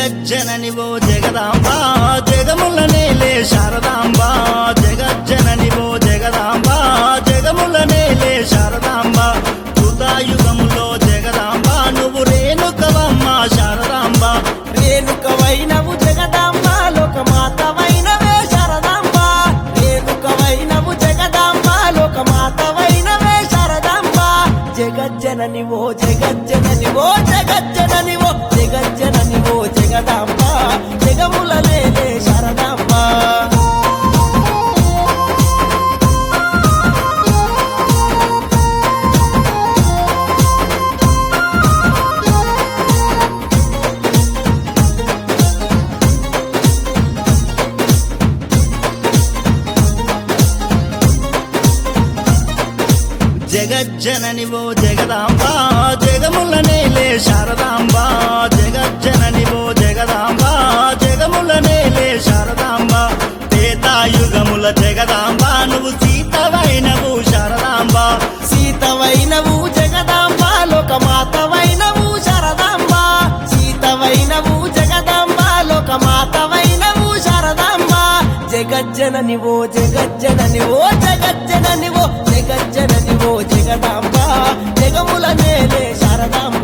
జగజ్జనని ఓ జగదాంబ జగముల నేలే శారదాంబ జగజ్జనని ఓ జగదాంబ జగముల నేలే శారదాంబ కృతాయుగములో జగదాంబ నువ్వు రేణుకవమ్మ శారదాంబ రేణుకవైనవు జగదాంబ లోకమాతవైనవే శారదాంబ రేణుకవైనవు జగదాంబ లోకమాతవైనవే శారదాంబ జగజ్జనని ఓ జగజ్జనని ఓ జగజ్జనని ఓ జగజ్జనని ఓ జగదాంబ జగముల లేలే శారదాంబ జగజ్జనని ఓ జగదాంబ జగముల నేలే శారదాంబ జగజ్జనని ఓ జగదాంబ జగముల నేలే శారదాంబ త్రేతాయుగముల జగదాంబ నువ్వు సీతవైనవు శారదాంబ సీతవైనవు జగదాంబ లోకమాతవైనవు శారదాంబ సీతవైనవు జగదాంబ లోకమాతవైనవు శారదాంబ జగజ్జనని ఓ జగజ్జనని ఓ జగజ్జనని ఓ జగజ్జనని ఓ జగదాంబ జగముల నేలే శారదాంబ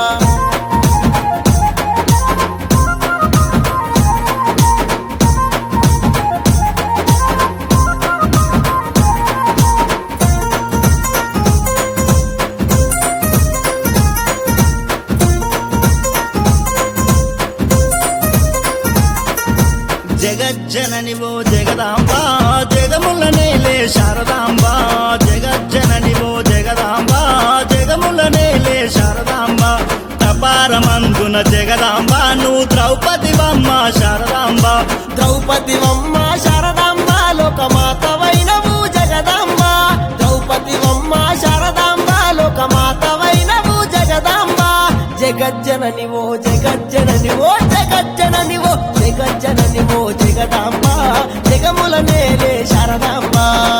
జగజ్జనని ఓ జగదాంబ జగముల నేలే శారదాంబ జగజ్జనని ఓ జగదాంబ జగముల నేలే శారదాంబ తపారమందున జగదాంబ నువ్వు ద్రౌపదివమ్మ శారదాంబ ద్రౌపదివమ్మ శారదాంబ లోకమాతవైనవు జగదాంబ ద్రౌపదివమ్మ శారదాంబ లోకమాతవైనవు జగదాంబ జగజ్జనని ఓ జగజ్జనని ఓ జగజ్జనని ఓ జగజ్జనని ఓ జగదాంబ జగముల నేలే శారదాంబ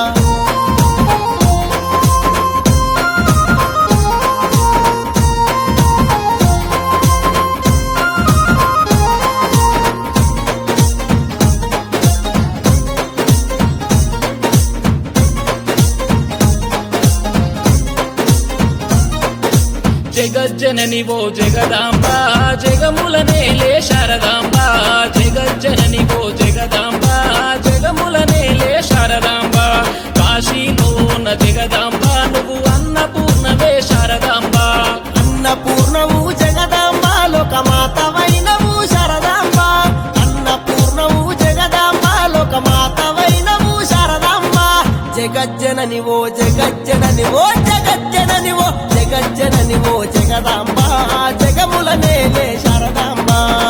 జగజ్జనని ఓ జగదాంబ జగముల నేలే శారదాంబ జగజ్జనని ఓ జగదాంబ జగముల నేలే శారదాంబ కాశీలో ఉన్న జగదాంబ నువ్వు అన్నపూర్ణవే శారదాంబ అన్నపూర్ణవు జగదాంబ లోకమాతవైనవు శారదాంబ అన్నపూర్ణవు జగదాంబ లోకమాతవైనవు శారదాంబ జగజ్జనని ఓ జగజ్జనని ఓ జగజ్జనని ఓ జగజ్జనని ఓ జగదాంబ జగముల నేలే శారదాంబ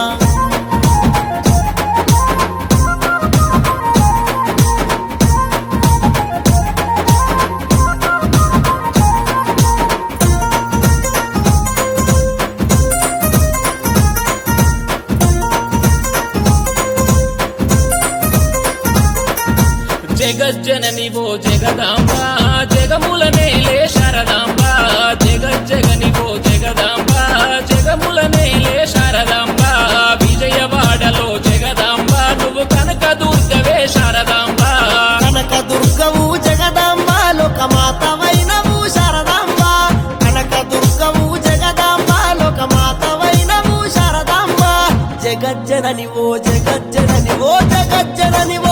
జగజ్జనని ఓ జగదాంబ జగముల నేలే శారదాంబ జగజ్జగని ఓ జగదాంబ జగముల నేలే శారదాంబ విజయవాడలో జగదాంబ నువ్వు కనక దుర్గవే శారదాంబ కనక దుర్గవు జగదాంబ లోకమాతవైనవు శారదాంబ కనక దుర్గవు జగదాంబ లోకమాతవైనవు శారదాంబ జగజ్జనని ఓ జగజ్జనని ఓ జగజ్జనని ఓ